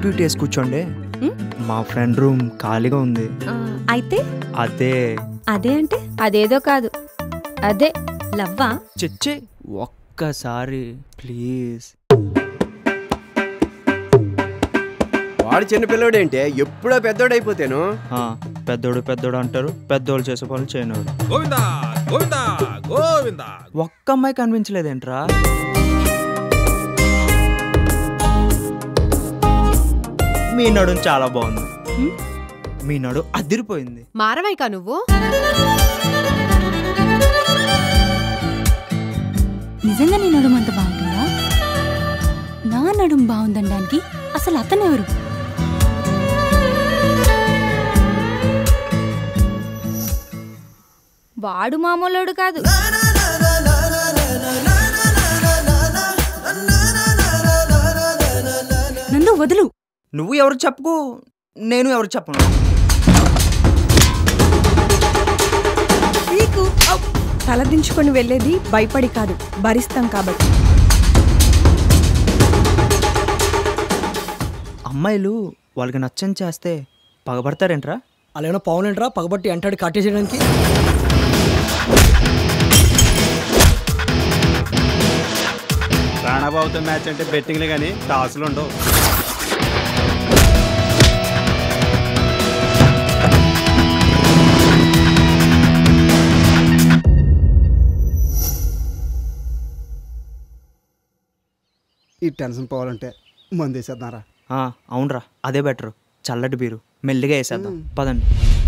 అటు ఇటు వేసి కూర్చోండి ఉమ్, మా ఫ్రెండ్ రూమ్ ఖాళీగా ఉంది ఆ, అయితే అదే అదే అంటే అదేదో కాదు అదే లవ్వా చెచ్చే ఒక్కసారి ప్లీజ్ వాడు చిన్న పిల్లోడేంటే ఎప్పుడో పెద్దోడైపోతాను ఆ, పెద్దోడు పెద్దోడు అంటారు పెద్దోళ్ళు చేసే పనులు చేయనోడు గోవిందా గోవిందా గోవిందా ఒక్క అమ్మాయి కనిపించలేదేంట్రా మీ నడుం చాలా బాగుంది హ్మ్? మీ నడు అదిరిపోయింది మారవైకా నువ్వు నిజంగా నీ నడుము అంత బాగుంటుందా నా నడుము బాగుందనడానికి అసలు అతను ఎవరు వాడు మామూలోడు కాదు నన్ను వదులు నువ్వు ఎవరు చెప్పుకు నేను ఎవరు చెప్పను మీకు తలదించుకొని వెళ్ళేది భయపడి కాదు భరిస్తాం కాబట్టి అమ్మాయిలు వాళ్ళకి నచ్చని చేస్తే పగబడతారేంట్రా అలా ఏమైనా పవన్ ఏంట్రా పగబట్టి అంటాడు కట్టేసేయడానికి ప్రాణబాబుతో మ్యాచ్ అంటే బెట్టింగ్లే కానీ టాసులు ఉండవు ఈ టెన్షన్ పోవాలంటే మందు వేసేద్దారా ఆ, అవునరా అదే బెటర్ చల్లటి బీరు మెల్లిగా వేసేద్దాం పదండి